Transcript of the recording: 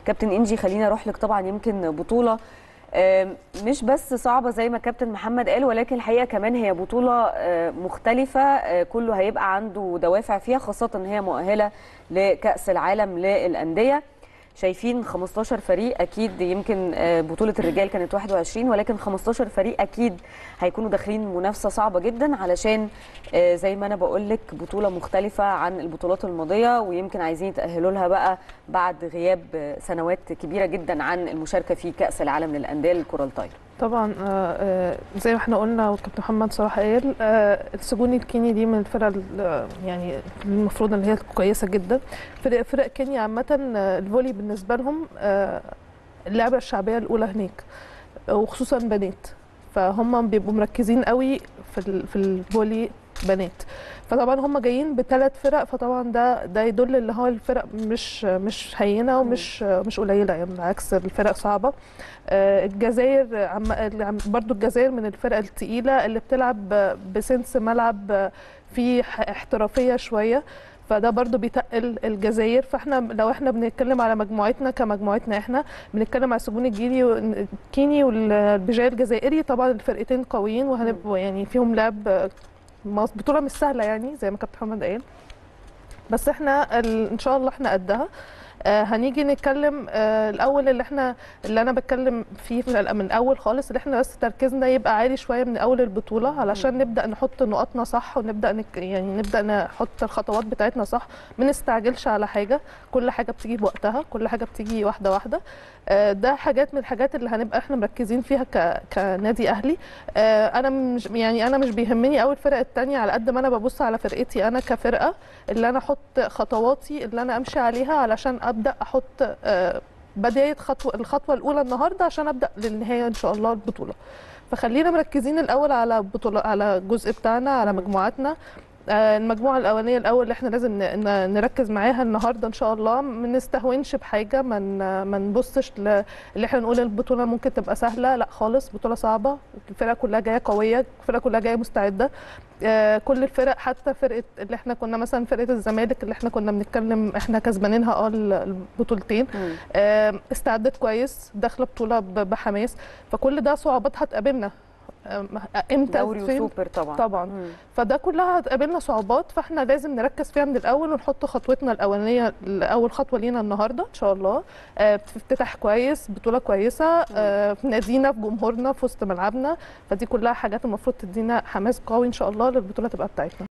كابتن انجي خلينا اروح لك طبعا يمكن بطوله آم، مش بس صعبه زي ما كابتن محمد قال ولكن الحقيقه كمان هي بطوله آه، مختلفه آه، كله هيبقى عنده دوافع فيها خاصه ان هي مؤهله لكاس العالم للانديه شايفين 15 فريق اكيد يمكن آه، بطوله الرجال كانت 21 ولكن 15 فريق اكيد هيكونوا داخلين منافسه صعبه جدا علشان آه، زي ما انا بقول لك بطوله مختلفه عن البطولات الماضيه ويمكن عايزين يتاهلوا لها بقى بعد غياب آه، سنوات كبيره جدا عن المشاركه في كاس العالم للانديه للكره الطايره طبعا آه، آه، زي ما احنا قلنا وكابتن محمد صراحه قال آه، السجوني الكيني دي من الفرق ال- يعني المفروض ان هي كويسه جدا فرق فرق كينيا عامه آه، الفولي بالنسبه لهم آه، اللعبه الشعبيه الاولى هناك وخصوصا بنات فهم بيبقوا مركزين قوي في ال- في الفولي بنات فطبعا هم جايين بثلاث فرق فطبعا ده ده يدل ان هو الفرق مش مش هينه ومش مش قليله يعني بالعكس الفرق صعبه آه، الجزائر عم عم- برضو الجزائر من الفرق التقيله اللي بتلعب بسنس ملعب فيه ح- احترافيه شويه فده برضو بيتقل الجزائر فاحنا لو احنا بنتكلم على مجموعتنا كمجموعتنا احنا بنتكلم على السجون الجيلي والكيني والبجاي الجزائري طبعا الفرقتين قويين وهنبقوا يعني فيهم لعب مص- بطوله مش سهله يعني زي ما كابتن محمد قال بس احنا ال- ان شاء الله احنا قدها آه هنيجي نتكلم آه الاول اللي احنا اللي انا بتكلم فيه من, الأ- من الاول خالص اللي احنا بس تركيزنا يبقى عالي شويه من اول البطوله علشان نبدا نحط نقاطنا صح ونبدا نك يعني نبدا نحط الخطوات بتاعتنا صح ما نستعجلش على حاجه كل حاجه بتيجي بوقتها كل حاجه بتيجي واحده واحده آه ده حاجات من الحاجات اللي هنبقى احنا مركزين فيها ك... كنادي اهلي آه انا مش يعني انا مش بيهمني قوي الفرق التانية على قد ما انا ببص على فرقتي انا كفرقه اللي انا احط خطواتي اللي انا امشي عليها علشان ابدا احط آه، بدايه خطوه الخطوه الاولى النهارده عشان ابدا للنهايه ان شاء الله البطوله فخلينا مركزين الاول على بطوله على الجزء بتاعنا على مجموعاتنا آه، المجموعه الاولانيه الاول اللي احنا لازم ن- ن- نركز معاها النهارده ان شاء الله ما نستهونش بحاجه ما ن- ما نبصش ل- اللي احنا نقول البطوله ممكن تبقى سهله لا خالص بطوله صعبه الفرقه كلها جايه قويه الفرقه كلها جايه مستعده آه، كل الفرق حتى فرقه اللي احنا كنا مثلا فرقه الزمالك اللي احنا كنا بنتكلم احنا كسبانينها اه ال- البطولتين آه، استعدت كويس داخله بطوله ب- بحماس فكل ده صعوبات هتقابلنا آه، امتى دوري فين؟ وسوبر طبعا طبعا مم. فده كلها هتقابلنا صعوبات فاحنا لازم نركز فيها من الاول ونحط خطوتنا الاولانيه اول خطوه لينا النهارده ان شاء الله آه، في افتتاح كويس بطوله كويسه آه، في نادينا في جمهورنا في وسط ملعبنا فدي كلها حاجات المفروض تدينا حماس قوي ان شاء الله للبطوله تبقى بتاعتنا